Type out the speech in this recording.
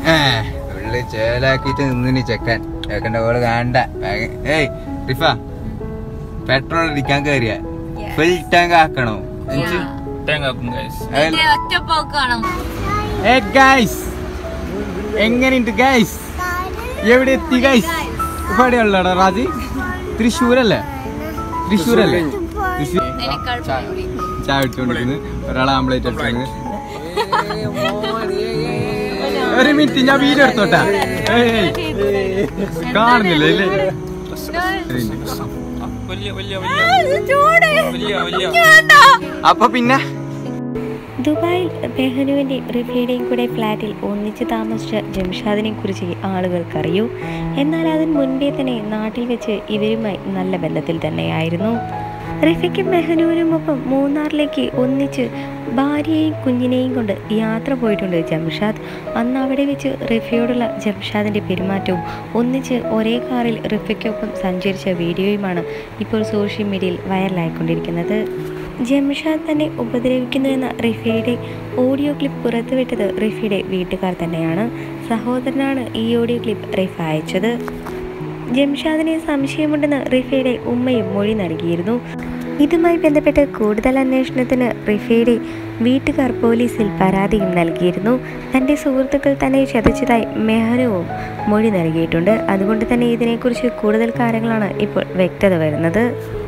ഉള്ളി ചേലാക്കിട്ട് നിന്നിനി ചെക്കൻ ചെക്കൻ്റെ ഓള് കാണണ്ട വേഗം- ഏയ് റിഫ പെട്രോൾ അടിക്കാൻ കയറിയ ഫുൾ ടാങ്ക് ആക്കണോ എനിക്ക് തേങ്ങാക്കും ഗൈസ് എന്റെ ഒറ്റപ്പോക്കാണ് ഗൈസ് എങ്ങനെയുണ്ട് ഗൈസ് എവിടെ എത്തി ഗൈസ് ഇവിടെയുള്ളടാ റാജി തൃശ്ശൂരല്ലേ തൃശ്ശൂരല്ലേ തൃശ്ശൂർ അതിനേക്കാൾ പൊടി. ചായ ഇട്ടുകൊണ്ടിരിക്കുന്നു ഒരാൾ ആംപ്ലേറ്റ് എടുക്കുന്നത് ഒരു മിനിറ്റ് ഞാൻ വീഡിയോ എടുത്തോട്ടാ ഏയ്, കാണുന്നില്ല ഇല്ലേ വലിയ വലിയ ആ, വലിയ ഇത് ചൂട്. വലിയ വലിയ വേണ്ട. അപ്പൊ പിന്നെ ദുബായിൽ ബെഹനുവിൻ്റെയും റിഫയുടെയും കൂടെ ഫ്ലാറ്റിൽ ഒന്നിച്ച് താമസിച്ച ജംഷാദിനെ കുറിച്ച് ആളുകൾക്കറിയൂ എന്നാൽ അതിന് മുൻപേ തന്നെ നാട്ടിൽ വെച്ച് ഇവരുമായി നല്ല ബന്ധത്തിൽ തന്നെയായിരുന്നു റിഫയ്ക്കും മെഹനുവിനുമൊപ്പം മൂന്നാറിലേക്ക് ഒന്നിച്ച് ഭാര്യയെയും കുഞ്ഞിനെയും കൊണ്ട് യാത്ര പോയിട്ടുണ്ട് ജംഷാദ് അന്ന് അവിടെ വെച്ച് റിഫയോടുള്ള ജംഷാദിൻ്റെ പെരുമാറ്റവും ഒന്നിച്ച് ഒരേ കാറിൽ റിഫയ്ക്കൊപ്പം സഞ്ചരിച്ച വീഡിയോയുമാണ് ഇപ്പോൾ സോഷ്യൽ മീഡിയയിൽ വൈറലായിക്കൊണ്ടിരിക്കുന്നത് ജംഷാദ് തന്നെ ഉപദ്രവിക്കുന്നു എന്ന റിഫയുടെ ഓഡിയോ ക്ലിപ്പ് പുറത്തുവിട്ടത് റിഫയുടെ വീട്ടുകാർ തന്നെയാണ് സഹോദരനാണ് ഈ ഓഡിയോ ക്ലിപ്പ് റിഫ അയച്ചത് ജംഷാദിനെ സംശയമുണ്ടെന്ന് റിഫയുടെ ഉമ്മയും മൊഴി നൽകിയിരുന്നു ഇതുമായി ബന്ധപ്പെട്ട് കൂടുതൽ അന്വേഷണത്തിന് റിഫയുടെ വീട്ടുകാർ പോലീസിൽ പരാതിയും നൽകിയിരുന്നു തൻ്റെ സുഹൃത്തുക്കൾ തന്നെ ചതച്ചതായി മെഹനുവും മൊഴി നൽകിയിട്ടുണ്ട് അതുകൊണ്ട് തന്നെ ഇതിനെക്കുറിച്ച് കൂടുതൽ കാര്യങ്ങളാണ് ഇപ്പോൾ വ്യക്തത വരുന്നത്